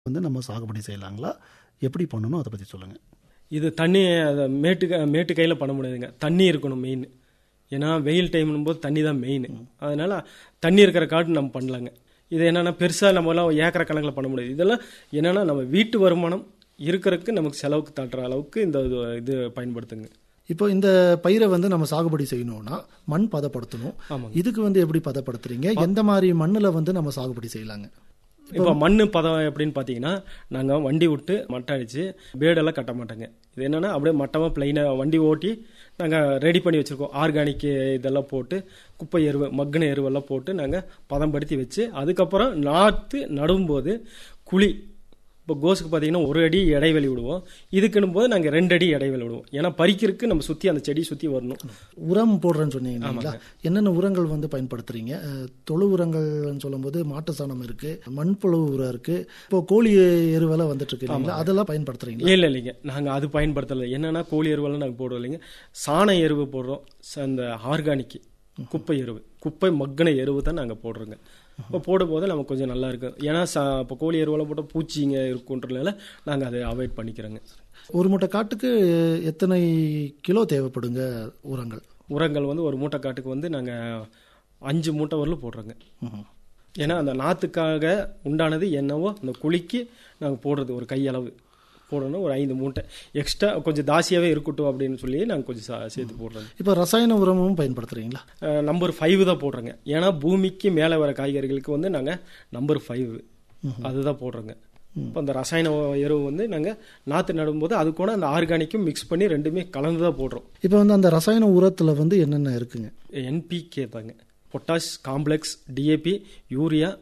வந்து நம்ம சாகுபடி செய்யலாங்களா எப்படி பண்ணணும் அதை பற்றி சொல்லுங்கள் இது தண்ணி அதை மேட்டு க- மேட்டு கையில் பண்ண முடியாதுங்க தண்ணி இருக்கணும் மெயின் ஏன்னா வெயில் டைம்னும் போது தண்ணி தான் மெயின் அதனால தண்ணி இருக்கிற காட்டு நம்ம பண்ணலாங்க இது என்னன்னா பெருசாக நம்மளாம் ஏக்கரை கணக்கில் பண்ண முடியாது இதெல்லாம் என்னன்னா நம்ம வீட்டு வருமானம் இருக்கிறதுக்கு நமக்கு செலவுக்கு தட்டுற அளவுக்கு இந்த இது- இது பயன்படுத்துங்க இப்போ இந்த பயிரை வந்து நம்ம சாகுபடி செய்யணும்னா மண் பதப்படுத்தணும் ஆமாங்க. இதுக்கு வந்து எப்படி பதப்படுத்துறீங்க எந்த மாதிரி மண்ணில் வந்து நம்ம சாகுபடி செய்யலாங்க இப்போ மண்ணு பதம் எப்படின்னு பார்த்தீங்கன்னா நாங்கள் வண்டி விட்டு மட்டை அடித்து பேடெல்லாம் கட்ட மாட்டோங்க இது என்னன்னா அப்படியே மட்டமாக பிளைனாக வண்டி ஓட்டி நாங்கள் ரெடி பண்ணி வச்சுருக்கோம் ஆர்கானிக் இதெல்லாம் போட்டு குப்பை எருவு மக்கின எருவெல்லாம் போட்டு நாங்கள் பதம்படுத்தி வச்சு அதுக்கப்புறம் நாற்று நடும்போது குழி இப்போ கோஸுக்கு பார்த்தீங்கன்னா ஒரு அடி இடைவெளி விடுவோம் இதுக்குன்னும் போது நாங்கள் ரெண்டு அடி இடைவெளி விடுவோம் ஏன்னா பறிக்கிறதுக்கு நம்ம சுற்றி அந்த செடி சுற்றி வரணும் உரம் போடுறேன்னு சொன்னீங்க இல்லைங்களா என்னென்ன உரங்கள் வந்து பயன்படுத்துறீங்க அஹ், தொழு உரங்கள்னு சொல்லும்போது மாட்டு சாணம் இருக்கு மண்புழு உரம் இருக்கு இப்போ கோழி எருவெல்லாம் வந்துட்டு இருக்கு இல்லைங்களா அதெல்லாம் பயன்படுத்துறீங்களா இல்லை இல்லைங்க நாங்கள் அது பயன்படுத்தலை என்னன்னா கோழி எருவெல்லாம் நாங்கள் போடுறோம் இல்லைங்க சாண எருவு போடுறோம் ச- அந்த ஆர்கானிக் குப்பை எருவு குப்பை மக்கின எருவு தான் நாங்கள் போடுறோங்க இப்போ போடும்போது நமக்கு கொஞ்சம் நல்லா இருக்கும் ஏன்னா சா இப்போ கோழி எருவெல்லாம் போட்டால் பூச்சிங்க இருக்குன்றதுனால நாங்கள் அதை அவாய்ட் பண்ணிக்கிறோங்க ஒரு மூட்டை காட்டுக்கு எத்தனை கிலோ தேவைப்படுங்க உரங்கள் உரங்கள் வந்து ஒரு மூட்டை காட்டுக்கு வந்து நாங்கள் அஞ்சு மூட்டை வரலும் போடுறோங்க ம்ஹும். ஏன்னா அந்த நாற்றுக்காக உண்டானது என்னவோ அந்த குழிக்கு நாங்கள் போடுறது ஒரு கையளவு போடணும் ஒரு ஐந்து மூட்டை எக்ஸ்ட்ரா கொஞ்சம் தாசியாகவே இருக்கட்டும் அப்படின்னு சொல்லி நாங்கள் கொஞ்சம் சா- சேர்த்து போடுறோங்க இப்போ ரசாயன உரமும் பயன்படுத்துறீங்களா நம்பர் ஃபைவ் தான் போடுறோங்க ஏன்னா பூமிக்கு மேலே வர காய்கறிகளுக்கு வந்து நாங்கள் நம்பர் ஃபைவ் அதுதான் போடுறோங்க இப்போ அந்த ரசாயன எருவு வந்து நாங்கள் நாற்று நடும்போது அது கூட அந்த ஆர்கானிக்கும் மிக்ஸ் பண்ணி ரெண்டுமே கலந்து தான் போடுறோம் இப்போ வந்து அந்த ரசாயன உரத்தில் வந்து என்னென்ன இருக்குங்க என்பிகே தாங்க potash complex DAP urea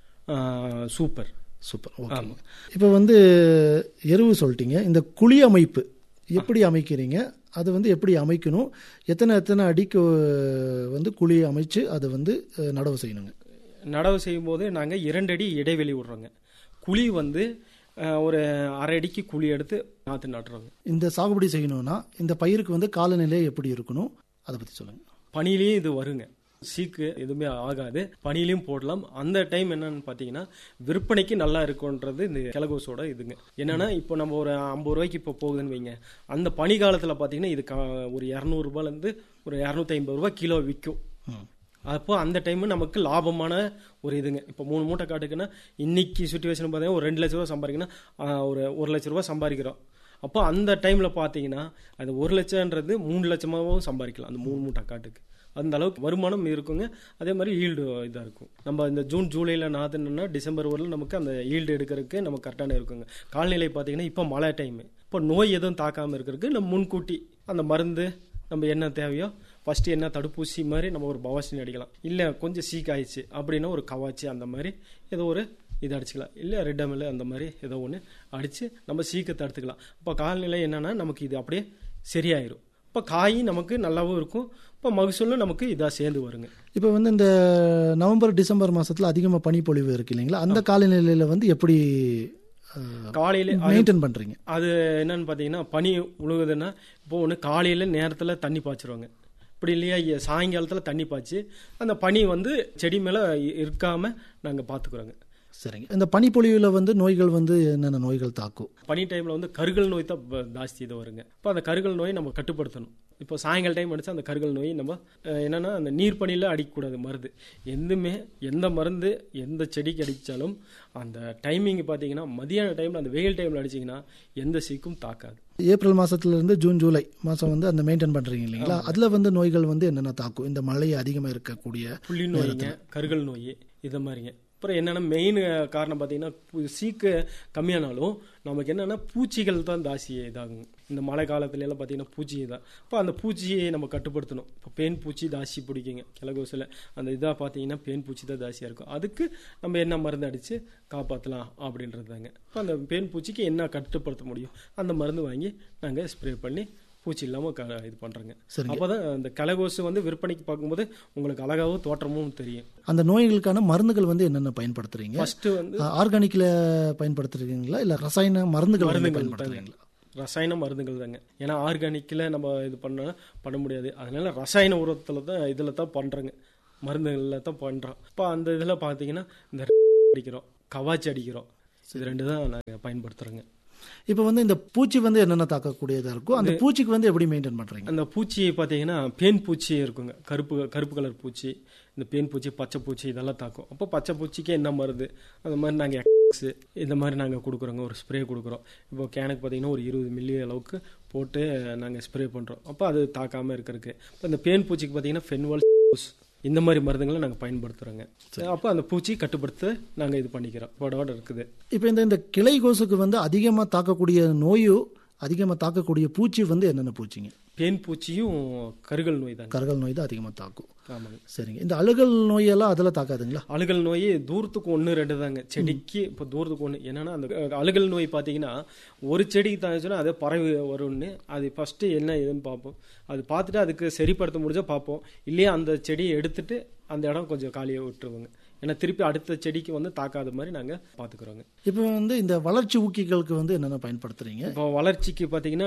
super super okay இப்போ வந்து எருவு சொல்லிட்டீங்க இந்த குழி அமைப்பு எப்படி அமைக்கிறீங்க அது வந்து எப்படி அமைக்கணும் எத்தனை எத்தனை அடிக்கு வந்து குழி அமைச்சு அதை வந்து அஹ், நடவு செய்யணுங்க நடவு செய்யும்போது நாங்கள் இரண்டு அடி இடைவெளி விடுறோங்க குழி வந்து அஹ், ஒரு அரை அடிக்கு குழி எடுத்து நாற்று நடுறோங்க இந்த சாகுபடி செய்யணும்னா இந்த பயிருக்கு வந்து காலநிலை எப்படி இருக்கணும் அதை பற்றி சொல்லுங்கள் பனிலையும் இது வருங்க சீக்கு எதுவுமே ஆகாது பனிலையும் போடலாம் அந்த டைம் என்னன்னு பார்த்தீங்கன்னா விற்பனைக்கு நல்லா இருக்கும்ன்றது இந்த கிழகோசோட இதுங்க என்னன்னா இப்போ நம்ம ஒரு ஐம்பது ரூபாய்க்கு இப்போ போகுதுன்னு வைங்க அந்த பனி காலத்தில் பார்த்தீங்கன்னா இது கா- ஒரு இரநூறுபாலேருந்து ஒரு இரநூத்தி ஐம்பது ரூபாய் கிலோ விற்கும் அப்போ அந்த டைம் நமக்கு லாபமான ஒரு இதுங்க இப்போ மூணு மூட்டை காட்டுக்குன்னா இன்னைக்கு சுச்சுவேஷன் பார்த்தீங்கன்னா ஒரு ரெண்டு லட்ச ரூபா சம்பாதிக்கணும் ஒரு ஒரு லட்ச ரூபா சம்பாதிக்கிறோம் அப்போ அந்த டைமில் பார்த்தீங்கன்னா அது ஒரு லட்சம்ன்றது மூணு லட்சமாகவும் சம்பாதிக்கலாம் அந்த மூணு மூட்டை காட்டுக்கு அந்த அளவுக்கு வருமானம் இருக்குங்க அதே மாதிரி ஈல்டு இதாக இருக்கும் நம்ம இந்த ஜூன் ஜூலையில் நாற்றுனா டிசம்பர் வரலும் நமக்கு அந்த ஈல்டு எடுக்கிறதுக்கு நமக்கு கரெக்டான இருக்குங்க காலநிலை பார்த்தீங்கன்னா இப்போ மழை டைமு இப்போ நோய் எதுவும் தாக்காமல் இருக்கிறதுக்கு நம்ம முன்கூட்டி அந்த மருந்து நம்ம என்ன தேவையோ ஃபர்ஸ்ட் என்ன தடுப்பூசி மாதிரி நம்ம ஒரு பவாசின் அடிக்கலாம் இல்லை கொஞ்சம் சீக் ஆயிடுச்சு அப்படின்னா ஒரு கவாச்சி அந்த மாதிரி ஏதோ ஒரு இது அடிச்சுக்கலாம் இல்லை ரெட் எம்எல் அந்த மாதிரி ஏதோ ஒன்று அடித்து நம்ம சீக்கை தடுத்துக்கலாம் இப்போ காலநிலை என்னன்னா நமக்கு இது அப்படியே சரியாயிரும் இப்போ காய் நமக்கு நல்லாவும் இருக்கும் இப்போ மகசூலும் நமக்கு இதாக சேர்ந்து வருங்க இப்போ வந்து இந்த நவம்பர் டிசம்பர் மாசத்துல அதிகமாக பனிப்பொழிவு இருக்கு இல்லைங்களா அந்த காலநிலையில் வந்து எப்படி காலையில் மெயின்டைன் பண்ணுறீங்க அது என்னன்னு பார்த்தீங்கன்னா பனி உழுகுதுன்னா இப்போ ஒன்று காலையில் நேரத்தில் தண்ணி பாய்ச்சிருவாங்க இப்படி இல்லையா இ- சாயங்காலத்தில் தண்ணி பாய்ச்சி அந்த பனி வந்து செடி மேலே இருக்காமல் நாங்கள் பார்த்துக்குறோங்க சரிங்க இந்த பனிப்பொழிவில் வந்து நோய்கள் வந்து என்னென்ன நோய்கள் தாக்கும் பனி டைமில் வந்து கருகல் நோய் தான் ப- ஜாஸ்தி இது வருங்க இப்போ அந்த கருகல் நோயை நம்ம கட்டுப்படுத்தணும் இப்போ சாயங்கால டைம் அடிச்சா அந்த கருகல் நோய் நம்ம அஹ், என்னன்னா அந்த நீர் பனியில் அடிக்கக்கூடாது மருந்து எதுவுமே எந்த மருந்து எந்த செடிக்கு அடித்தாலும் அந்த டைமிங் பார்த்தீங்கன்னா மதியான டைமில் அந்த வெயில் டைமில் அடிச்சிங்கன்னா எந்த சீக்கும் தாக்காது ஏப்ரல் மாசத்துல இருந்து ஜூன் ஜூலை மாசம் வந்து அந்த மெயின்டைன் பண்றீங்க இல்லைங்களா அதுல வந்து நோய்கள் வந்து என்னென்ன தாக்கும் இந்த மழை அதிகமா இருக்கக்கூடிய புள்ளி நோய்ங்க கருகல் நோய் இது மாதிரிங்க அப்புறம் என்னென்னா மெயின் காரணம் பார்த்தீங்கன்னா பு- சீக்கு கம்மியானாலும் நமக்கு என்னென்னா பூச்சிகள் தான் தாசி இதாகும் இந்த மழை காலத்துல எல்லாம் பார்த்தீங்கன்னா பூச்சி தான் இப்போ அந்த பூச்சியை நம்ம கட்டுப்படுத்தணும் இப்போ பேன் பூச்சி தாசி பிடிக்குங்க கிழகோசில் அந்த இதாக பார்த்தீங்கன்னா பேன் பூச்சி தான் தாசியாக இருக்கும் அதுக்கு நம்ம என்ன மருந்து அடித்து காப்பாற்றலாம் அப்படின்றது தாங்க இப்போ அந்த பேன் பூச்சிக்கு என்ன கட்டுப்படுத்த முடியும் அந்த மருந்து வாங்கி நாங்கள் ஸ்ப்ரே பண்ணி பூச்சி இல்லாமல் க இது பண்ணுறோங்க சரிங்க. அப்போ தான் அந்த கலகோசு வந்து விற்பனைக்கு பார்க்கும்போது உங்களுக்கு அழகாவும் தோற்றமும் தெரியும் அந்த நோய்களுக்கான மருந்துகள் வந்து என்னென்ன பயன்படுத்துறீங்க ஃபர்ஸ்ட் வந்து ஆர்கானிக்ல பயன்படுத்துறீங்களா இல்ல ரசாயன மருந்துகள் வந்து மருந்துகள் பயன்படுத்துறீங்களா ரசாயன மருந்துகள் தாங்க ஏன்னா ஆர்கானிக்கில் நம்ம இது பண்ண பண்ண முடியாது அதனால ரசாயன உரத்தில் தான் இதில் தான் பண்ணுறோங்க மருந்துகளில் தான் பண்ணுறோம் இப்போ அந்த இதில் பார்த்தீங்கன்னா இந்த அடிக்கிறோம் கவாச்சி அடிக்கிறோம் இது ரெண்டு தான் நாங்கள் பயன்படுத்துகிறோங்க இப்போ வந்து இந்த பூச்சி வந்து என்னென்ன தாக்கக்கூடியதாக இருக்கும் அந்த பூச்சிக்கு வந்து எப்படி மெயின்டைன் பண்ணுறீங்க அந்த பூச்சி பார்த்தீங்கன்னா பேன் பூச்சி இருக்குங்க கருப்பு கருப்பு கலர் பூச்சி இந்த பேன் பூச்சி பச்சை பூச்சி இதெல்லாம் தாக்கும் அப்போ பச்சை பூச்சிக்கு என்ன மருந்து அந்த மாதிரி நாங்கள் எக்ஸ் இந்த மாதிரி நாங்கள் கொடுக்குறோங்க ஒரு ஸ்ப்ரே கொடுக்குறோம் இப்போ கேனுக்கு பார்த்தீங்கன்னா ஒரு இருபது மில்லி அளவுக்கு போட்டு நாங்கள் ஸ்ப்ரே பண்ணுறோம் அப்போ அது தாக்காமல் இருக்கிறதுக்கு இப்போ இந்த பேன் பூச்சிக்கு பார்த்தீங்கன்னா ஃபென்வால் இந்த மாதிரி மருந்துகளை நாங்கள் பயன்படுத்துகிறோங்க அப்போ அந்த பூச்சி கட்டுப்படுத்த நாங்கள் இது பண்ணிக்கிறோம் போடோட இருக்குது இப்போ இந்த இந்த கிளை கொசுக்கு வந்து அதிகமாக தாக்கக்கூடிய நோயோ அதிகமாக தாக்கக்கூடிய பூச்சி வந்து என்னென்ன பூச்சிங்க பேன் பூச்சியும் கருகல் நோய் தாங்க கரகல் நோய் தான் அதிகமாக தாக்கும் ஆமாங்க சரிங்க இந்த அழுகல் நோயெல்லாம் அதில் தாக்காதுங்களா அழுகல் நோய் தூரத்துக்கு ஒன்று ரெண்டு தாங்க செடிக்கு இப்போ தூரத்துக்கு ஒன்று என்னன்னா அந்த அழுகல் நோய் பார்த்தீங்கன்னா ஒரு செடிக்கு தாச்சுன்னா அது பறவை வரும்னு அது ஃபஸ்ட்டு என்ன ஏதுன்னு பார்ப்போம் அது பார்த்துட்டு அதுக்கு சரிப்படுத்த முடிஞ்சா பார்ப்போம் இல்லையா அந்த செடியை எடுத்துட்டு அந்த இடம் கொஞ்சம் காலியாக விட்டுருவோங்க ஏன்னா திருப்பி அடுத்த செடிக்கு வந்து தாக்காத மாதிரி நாங்கள் பார்த்துக்குறோங்க இப்போ வந்து இந்த வளர்ச்சி ஊக்கிகளுக்கு வந்து என்னென்ன பயன்படுத்துறீங்க இப்போ வளர்ச்சிக்கு பார்த்தீங்கன்னா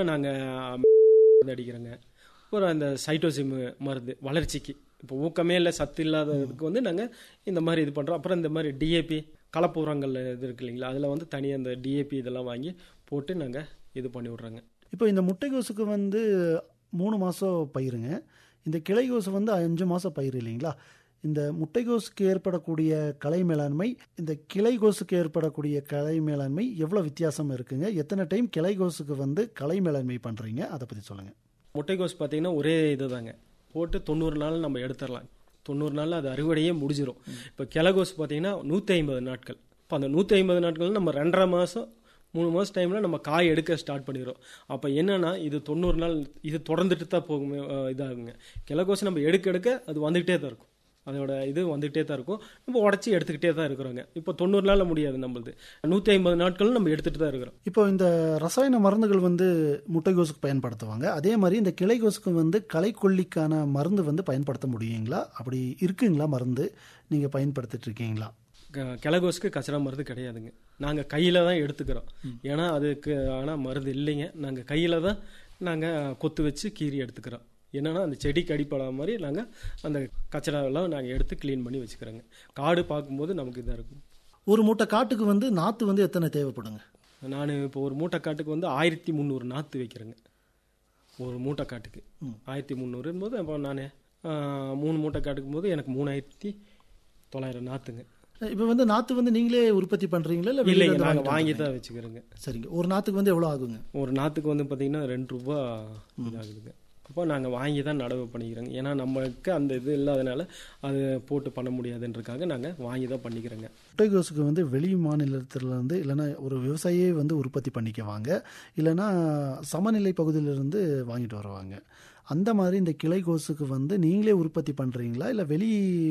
நாங்கள் அடிக்கிறோங்க அப்புறம் அந்த சைட்டோசிம் மருந்து வளர்ச்சிக்கு இப்போ ஊக்கமே இல்லை சத்து இல்லாததுக்கு வந்து நாங்கள் இந்த மாதிரி இது பண்ணுறோம் அப்புறம் இந்த மாதிரி டிஏபி கலப்பு உரங்கள் இது இருக்கு இல்லைங்களா அதில் வந்து தனியாக அந்த டிஏபி இதெல்லாம் வாங்கி போட்டு நாங்கள் இது பண்ணி விட்றோங்க இப்போ இந்த முட்டைகோசுக்கு வந்து மூணு மாதம் பயிருங்க இந்த கிளைகோசு வந்து அஞ்சு மாதம் பயிர் இல்லைங்களா இந்த முட்டைகோசுக்கு ஏற்படக்கூடிய கலை மேலாண்மை இந்த கிளைகோசுக்கு ஏற்படக்கூடிய கலை மேலாண்மை எவ்வளோ வித்தியாசம் இருக்குங்க எத்தனை டைம் கிளைகோசுக்கு வந்து கலை மேலாண்மை பண்ணுறீங்க அதை பற்றி சொல்லுங்கள் முட்டைகோஸ் பார்த்தீங்கன்னா ஒரே இது தாங்க போட்டு தொண்ணூறு நாள் நம்ம எடுத்துடலாம் தொண்ணூறு நாளில் அது அறுவடையே முடிஞ்சிடும் இப்போ கிழகோஸ் பார்த்தீங்கன்னா நூற்றி ஐம்பது நாட்கள் இப்போ அந்த நூற்றி ஐம்பது நாட்கள் நம்ம ரெண்டரை மாதம் மூணு மாதம் டைமில் நம்ம காய் எடுக்க ஸ்டார்ட் பண்ணிடுறோம் அப்போ என்னன்னா இது தொண்ணூறு நாள் இது தொடர்ந்துட்டு தான் போகுமே அஹ் இதாகுங்க கிழகோஸ் நம்ம எடுக்க எடுக்க அது வந்துகிட்டே தான் இருக்கும் அதோட இது வந்துகிட்டே தான் இருக்கும் நம்ம உடச்சி எடுத்துக்கிட்டே தான் இருக்கிறோங்க இப்போ தொண்ணூறு நாளில் முடியாது நம்மளுது நூற்றி ஐம்பது நாட்களும் நம்ம எடுத்துகிட்டு தான் இருக்கிறோம் இப்போ இந்த ரசாயன மருந்துகள் வந்து முட்டைகோசுக்கு பயன்படுத்துவாங்க அதே மாதிரி இந்த கிளைகோசுக்கு வந்து களைக்கொல்லிக்கான மருந்து வந்து பயன்படுத்த முடியுங்களா அப்படி இருக்குங்களா மருந்து நீங்கள் பயன்படுத்திட்டு இருக்கீங்களா க- கிழகோஸ்க்கு கச்சரா மருந்து கிடையாதுங்க நாங்கள் கையில் தான் எடுத்துக்கிறோம் ஏன்னா அதுக்கு ஆனால் மருந்து இல்லைங்க நாங்கள் கையில் தான் நாங்கள் கொத்து வச்சு கீறி எடுத்துக்கிறோம் என்னன்னா அந்த செடிக்கு அடிப்படாத மாதிரி நாங்கள் அந்த கச்சராவெல்லாம் நாங்கள் எடுத்து க்ளீன் பண்ணி வச்சுக்கிறோங்க காடு பார்க்கும்போது நமக்கு இதாக இருக்கும் ஒரு மூட்டை காட்டுக்கு வந்து நாற்று வந்து எத்தனை தேவைப்படுங்க நான் இப்போ ஒரு மூட்டை காட்டுக்கு வந்து ஆயிரத்தி முந்நூறு நாற்று வைக்கிறேங்க ஒரு மூட்டை காட்டுக்கு ஆயிரத்தி முந்நூறுன்னு போது அப்போ நான் மூணு மூட்டை காட்டுக்கும் போது எனக்கு மூணாயிரத்தி தொள்ளாயிரம் நாற்றுங்க இப்போ வந்து நாற்று வந்து நீங்களே உற்பத்தி பண்ணுறீங்களா இல்லை வெளியில இல்லைங்க இருந்து நாங்கள் வாங்கிட்டு வாங்கி தான் வச்சுக்கிறோங்க வந்துடுறீங்களா? சரிங்க ஒரு நாற்றுக்கு வந்து எவ்வளோ ஆகுங்க ஒரு நாற்றுக்கு வந்து பார்த்தீங்கன்னா ரெண்டு ரூபா இதாகுதுங்க அப்போ நாங்கள் வாங்கி தான் நடவு பண்ணிக்கிறோங்க ஏன்னா நம்மளுக்கு அந்த இது இல்லாதனால அது போட்டு பண்ண முடியாதுன்றதுக்காக நாங்கள் வாங்கி தான் பண்ணிக்கிறோங்க முட்டைகோசுக்கு வந்து வெளி மாநிலத்திலேருந்து இல்லைன்னா ஒரு விவசாயியே வந்து உற்பத்தி பண்ணிக்குவாங்க இல்லைன்னா சமநிலை பகுதியிலிருந்து வாங்கிட்டு வருவாங்க அந்த மாதிரி இந்த கிளைகோசுக்கு வந்து நீங்களே உற்பத்தி பண்ணுறீங்களா இல்லை வெளி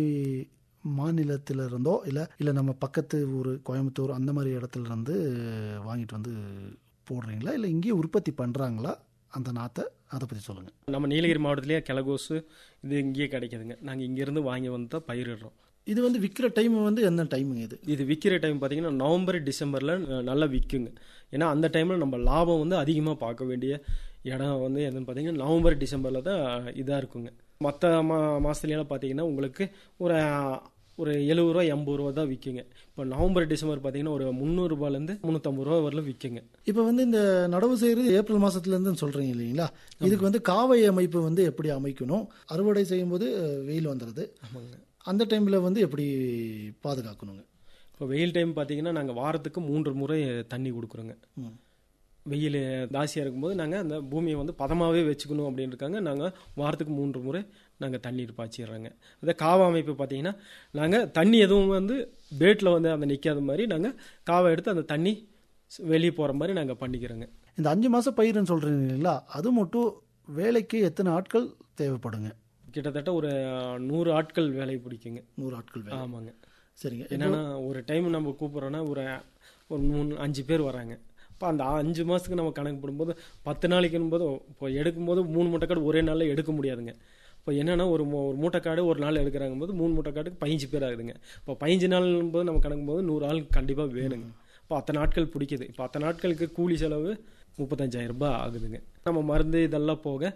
மாநிலத்தில இருந்தோ இல்லை இல்லை நம்ம பக்கத்து ஊர் கோயம்புத்தூர் அந்த மாதிரி இடத்துல இருந்து வாங்கிட்டு வந்து போடுறீங்களா இல்லை இங்கேயே உற்பத்தி பண்ணுறாங்களா அந்த நாற்றை அதை பற்றி சொல்லுங்கள் நம்ம நீலகிரி மாவட்டத்திலேயே கிழகோசு இது இங்கேயே கிடைக்குதுங்க நாங்கள் இங்கேருந்து வாங்கி வந்து தான் பயிரிடுறோம் இது வந்து விற்கிற டைம் வந்து என்ன டைமுங்க இது இது விற்கிற டைம் பார்த்தீங்கன்னா நவம்பர் டிசம்பரில் நல்லா விற்குங்க ஏன்னா அந்த டைமில் நம்ம லாபம் வந்து அதிகமாக பார்க்க வேண்டிய இடம் வந்து என்னன்னு பார்த்தீங்கன்னா நவம்பர் டிசம்பரில் தான் இதாக இருக்குங்க மற்ற மா மாதத்துலலாம் பார்த்தீங்கன்னா உங்களுக்கு ஒரு ஒரு எழுபது ரூபா எண்பது ரூபா தான் விற்குங்க இப்போ நவம்பர் டிசம்பர் பார்த்தீங்கன்னா ஒரு முந்நூறுரூபாலேருந்து முந்நூற்றம்பது ரூபா வரலும் விற்குங்க இப்போ வந்து இந்த நடவு செய்கிறது ஏப்ரல் மாதத்துலேருந்து சொல்கிறீங்க இல்லைங்களா இதுக்கு வந்து காவை அமைப்பு வந்து எப்படி அமைக்கணும் அறுவடை செய்யும்போது அஹ், வெயில் வந்துடுது ஆமாங்க அந்த டைமில் வந்து எப்படி பாதுகாக்கணுங்க இப்போ வெயில் டைம் பார்த்தீங்கன்னா நாங்கள் வாரத்துக்கு மூன்று முறை தண்ணி கொடுக்குறோங்க ம். வெயில் ஜாஸ்தியாக இருக்கும்போது நாங்கள் அந்த பூமியை வந்து பதமாகவே வச்சுக்கணும் அப்படின்றக்காங்க நாங்கள் வாரத்துக்கு மூன்று முறை நாங்கள் தண்ணீர் பாய்ச்சிடுறோங்க அதே காவா அமைப்பு பார்த்தீங்கன்னா நாங்கள் தண்ணி எதுவும் வந்து பேட்டில் வந்து அந்த நிற்காத மாதிரி நாங்கள் காவை எடுத்து அந்த தண்ணி வெளியே போகிற மாதிரி நாங்கள் பண்ணிக்கிறோங்க இந்த அஞ்சு மாதம் பயிருன்னு சொல்கிறீங்க இல்லைங்களா அது மட்டும் வேலைக்கு எத்தனை ஆட்கள் தேவைப்படுங்க கிட்டத்தட்ட ஒரு நூறு ஆட்கள் வேலை பிடிக்குங்க நூறு ஆட்கள் வேலை ஆமாங்க சரிங்க என்னன்னா ஒரு டைம் நம்ம கூப்பிட்றோன்னா ஒரு ஒரு மூணு அஞ்சு பேர் வராங்க இப்போ அந்த அஞ்சு மாதத்துக்கு நம்ம கணக்கு போடும்போது பத்து நாளைக்குன்னு போது இப்போ எடுக்கும்போது மூணு மூட்டைக்காடு ஒரே நாளில் எடுக்க முடியாதுங்க இப்போ என்னன்னா ஒரு மூ- ஒரு மூட்டைக்காடு ஒரு நாள் எடுக்கிறாங்க போது மூணு மூட்டைக்காட்டுக்கு பதினஞ்சு பேர் ஆகுதுங்க இப்போ பதினஞ்சு நாள் போது நம்ம கணக்கு போது நூறு ஆள் கண்டிப்பாக வேணுங்க இப்போ அத்தனை நாட்கள் பிடிக்குது இப்போ அத்தனை நாட்களுக்கு கூலி செலவு முப்பத்தஞ்சாயிரம் ரூபாய் ஆகுதுங்க நம்ம மருந்து இதெல்லாம் போக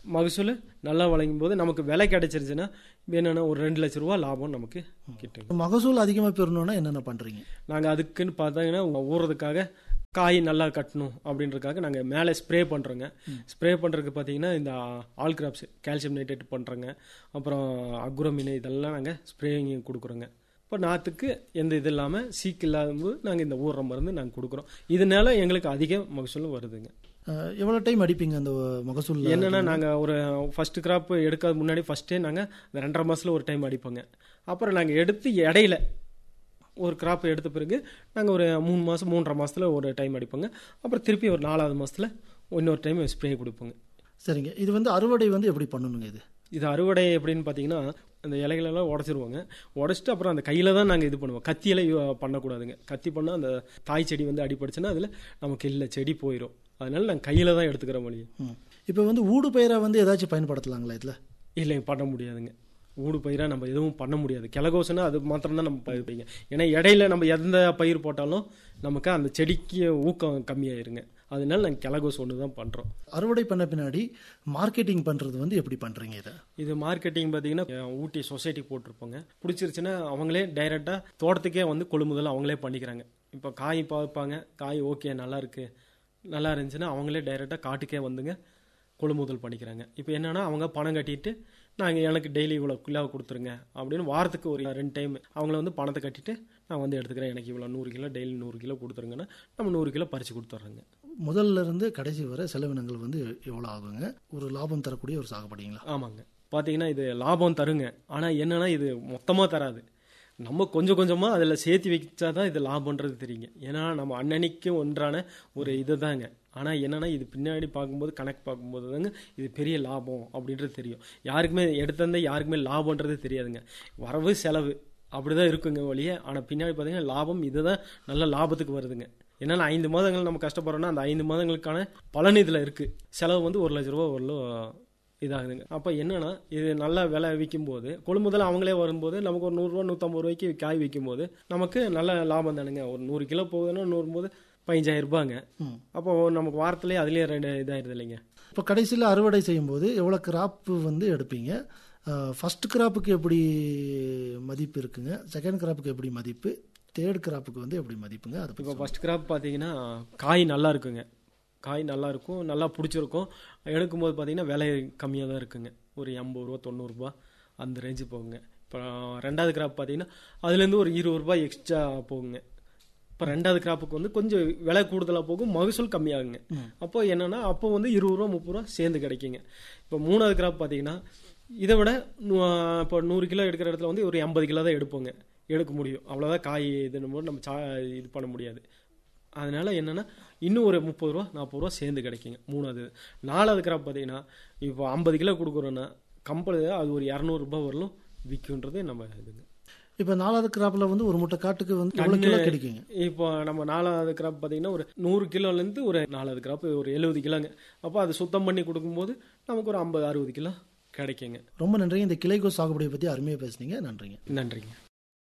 மகசூல் நல்லா வழங்கும் போது நமக்கு விலை கிடைச்சிருச்சுன்னா என்னென்னா ஒரு ரெண்டு லட்ச ரூபா லாபம் நமக்கு கிட்டுங்க மகசூல் அதிகமாக பெறணும்னா என்னென்ன பண்ணுறீங்க நாங்கள் அதுக்குன்னு பார்த்தீங்கன்னா ஊறுறதுக்காக காய் நல்லா கட்டணும் அப்படின்றதுக்காக நாங்கள் மேலே ஸ்ப்ரே பண்ணுறோங்க ஸ்ப்ரே பண்ணுறதுக்கு பார்த்தீங்கன்னா இந்த ஆல் கிராப்ஸ் கால்சியம் நைட்ரேட் பண்ணுறோங்க அப்புறம் அக்ரோமின் இதெல்லாம் நாங்கள் ஸ்ப்ரேயிங் கொடுக்குறோங்க இப்போ நாற்றுக்கு எந்த இது இல்லாமல் சீக்கு இல்லாத போது நாங்கள் இந்த ஊறுற மருந்து நாங்கள் கொடுக்குறோம் இதனால எங்களுக்கு அதிக மகசூல் வருதுங்க அஹ், எவ்வளவு டைம் அடிப்பீங்க அந்த மகசூல் என்னன்னா நாங்கள் ஒரு ஃபர்ஸ்ட் கிராப் எடுக்காத முன்னாடி ஃபர்ஸ்டே நாங்கள் இந்த ரெண்டரை மாசத்துல ஒரு டைம் அடிப்போங்க அப்புறம் நாங்கள் எடுத்து இடையில ஒரு கிராப் எடுத்த பிறகு நாங்கள் ஒரு மூணு மாதம் மூன்றரை மாசத்துல ஒரு டைம் அடிப்போங்க அப்புறம் திருப்பி ஒரு நாலாவது மாசத்துல இன்னொரு டைம் ஸ்ப்ரே கொடுப்போங்க சரிங்க இது வந்து அறுவடை வந்து எப்படி பண்ணணுங்க இது இது அறுவடை எப்படின்னு பார்த்தீங்கன்னா அந்த இலைகளெல்லாம் உடச்சிருவாங்க உடச்சிட்டு அப்புறம் அந்த கையில் தான் நாங்கள் இது பண்ணுவோம் கத்தியில யூ- பண்ணக்கூடாதுங்க கத்தி பண்ணால் அந்த தாய் செடி வந்து அடிபடுச்சுன்னா அதில் நமக்கு இல்லை செடி போயிடும் அதனால நாங்கள் கையில் தான் எடுத்துக்கிற மொழி ம். இப்போ வந்து ஊடு பயிரை வந்து ஏதாச்சும் பயன்படுத்தலாங்களா இதில் இல்லைங்க பண்ண முடியாதுங்க ஊடு பயிராக நம்ம எதுவும் பண்ண முடியாது கிழகோசனா அது மாத்திரம் தான் நம்ம பயிர் வைங்க ஏன்னா இடையில நம்ம எந்த பயிர் போட்டாலும் நமக்கு அந்த செடிக்கு ஊக்கம் கம்மியாயிருங்க அதனால நாங்கள் கிழகோஸ் ஒன்று தான் பண்ணுறோம் அறுவடை பண்ண பின்னாடி மார்க்கெட்டிங் பண்ணுறது வந்து எப்படி பண்ணுறீங்க இதை இது மார்க்கெட்டிங் பார்த்தீங்கன்னா அஹ், ஊட்டி சொசைட்டி போட்டிருப்போங்க பிடிச்சிருச்சுன்னா அவங்களே டைரெக்டாக தோட்டத்துக்கே வந்து கொள்முதல் அவங்களே பண்ணிக்கிறாங்க இப்போ காய் பார்ப்பாங்க காய் ஓகே நல்லா இருக்கு நல்லா இருந்துச்சுன்னா அவங்களே டைரெக்டாக காட்டுக்கே வந்துங்க கொள்முதல் பண்ணிக்கிறாங்க இப்போ என்னன்னா அவங்க பணம் கட்டிட்டு நாங்கள் எனக்கு டெய்லி இவ்வளோ கிலோ கொடுத்துருங்க அப்படின்னு வாரத்துக்கு ஒரு ரெண்டு டைம் அவங்கள வந்து பணத்தை கட்டிட்டு நான் வந்து எடுத்துக்கிறேன் எனக்கு இவ்வளோ நூறு கிலோ டெய்லி நூறு கிலோ கொடுத்துருங்கன்னா நம்ம நூறு கிலோ பறித்து கொடுத்துட்றோங்க முதல்ல இருந்து கடைசி வரை செலவினங்கள் வந்து எவ்வளோ ஆகுங்க ஒரு லாபம் தரக்கூடிய ஒரு சாகுபடிங்களா ஆமாங்க பார்த்தீங்கன்னா இது லாபம் தருங்க ஆனால் என்னன்னா இது மொத்தமாக தராது நம்ம கொஞ்சம் கொஞ்சமாக அதில் சேர்த்து வச்சா தான் இது லாபம்ன்றது தெரியுங்க ஏன்னா நம்ம அன்னன்னைக்கு ஒன்றான ஒரு இது தாங்க ஆனால் என்னன்னா இது பின்னாடி பார்க்கும்போது கணக்கு பார்க்கும்போது தாங்க இது பெரிய லாபம் அப்படின்றது தெரியும் யாருக்குமே எடுத்திருந்தே யாருக்குமே லாபம்ன்றது தெரியாதுங்க வரவு செலவு அப்படிதான் இருக்குங்க வழியே ஆனால் பின்னாடி பார்த்தீங்கன்னா லாபம் இதுதான் நல்ல லாபத்துக்கு வருதுங்க ஏன்னா ஐந்து மாதங்கள் நம்ம கஷ்டப்படுறோம்னா அந்த ஐந்து மாதங்களுக்கான பலன் இதில் இருக்குது செலவு வந்து ஒரு லட்ச ரூபா வரலும் இதாகுதுங்க அப்போ என்னன்னா இது நல்லா விலை விற்கும்போது கொள்முதல் அவங்களே வரும்போது நமக்கு ஒரு நூறுரூவா நூற்றம்பது ரூபாய்க்கு காய் விற்கும்போது நமக்கு நல்ல லாபம் தானுங்க ஒரு நூறு கிலோ போகுதுன்னா நூறு போது பதினஞ்சாயிரம் ரூபாங்க ம். அப்போ நமக்கு வாரத்துலேயே அதுலேயே ரெண்டு இதாயிருது இல்லைங்க இப்போ கடைசியில் அறுவடை செய்யும்போது எவ்வளோ கிராப்பு வந்து எடுப்பீங்க ஃபர்ஸ்ட் கிராப்புக்கு எப்படி மதிப்பு இருக்குங்க செகண்ட் கிராப்புக்கு எப்படி மதிப்பு தேர்ட் கிராப்புக்கு வந்து எப்படி மதிப்புங்க அதை இப்போ பற்றி ஃபர்ஸ்ட் கிராப் பார்த்தீங்கன்னா காய் நல்லா இருக்குங்க காய் நல்லா இருக்கும் நல்லா பிடிச்சிருக்கும் எடுக்கும்போது பார்த்தீங்கன்னா விலை கம்மியாக தான் இருக்குங்க ஒரு எண்பது ரூபா தொண்ணூறுரூபா அந்த ரேஞ்சு போகுங்க இப்போ ரெண்டாவது கிராப் பார்த்தீங்கன்னா அதுலேருந்து ஒரு இருபது ரூபாய் எக்ஸ்ட்ரா போகுங்க இப்போ ரெண்டாவது கிராப்புக்கு வந்து கொஞ்சம் விலை கூடுதலாக போகும் மகசூல் கம்மியாகுங்க அப்போ என்னன்னா அப்போ வந்து இருபது ரூபா முப்பது ரூபா சேர்ந்து கிடைக்குங்க இப்போ மூணாவது கிராப் பார்த்தீங்கன்னா இதை விட நூ- இப்போ நூறு கிலோ எடுக்கிற இடத்துல வந்து ஒரு எண்பது கிலோ தான் எடுப்போங்க எடுக்க முடியும் அவ்வளோதான் காய் இதுன்னு போது நம்ம சா இது பண்ண முடியாது அதனால என்னன்னா இன்னும் ஒரு முப்பது ரூபா நாற்பது ரூபா சேர்ந்து கிடைக்குங்க மூணாவது நாலாவது கிராப் பார்த்தீங்கன்னா இப்போ ஐம்பது கிலோ கொடுக்குறோன்னா கம்பெனி அது ஒரு இரநூறுபா வரலும் விற்குன்றது நம்ம இதுங்க இப்போ நாலாவது கிராப்பில் வந்து ஒரு முட்டை காட்டுக்கு வந்து எவ்வளோ கிலோ கிடைக்குங்க இப்போ நம்ம நாலாவது கிராப் பார்த்தீங்கன்னா ஒரு நூறு கிலோலேருந்து ஒரு நாலாவது கிராப் ஒரு எழுபது கிலோங்க அப்போ அது சுத்தம் பண்ணி கொடுக்கும்போது நமக்கு ஒரு ஐம்பது அறுபது கிலோ கிடைக்குங்க ரொம்ப நன்றிங்க இந்த கிளைகோ சாகுபடியை பற்றி அருமையாக பேசுனீங்க நன்றிங்க நன்றிங்க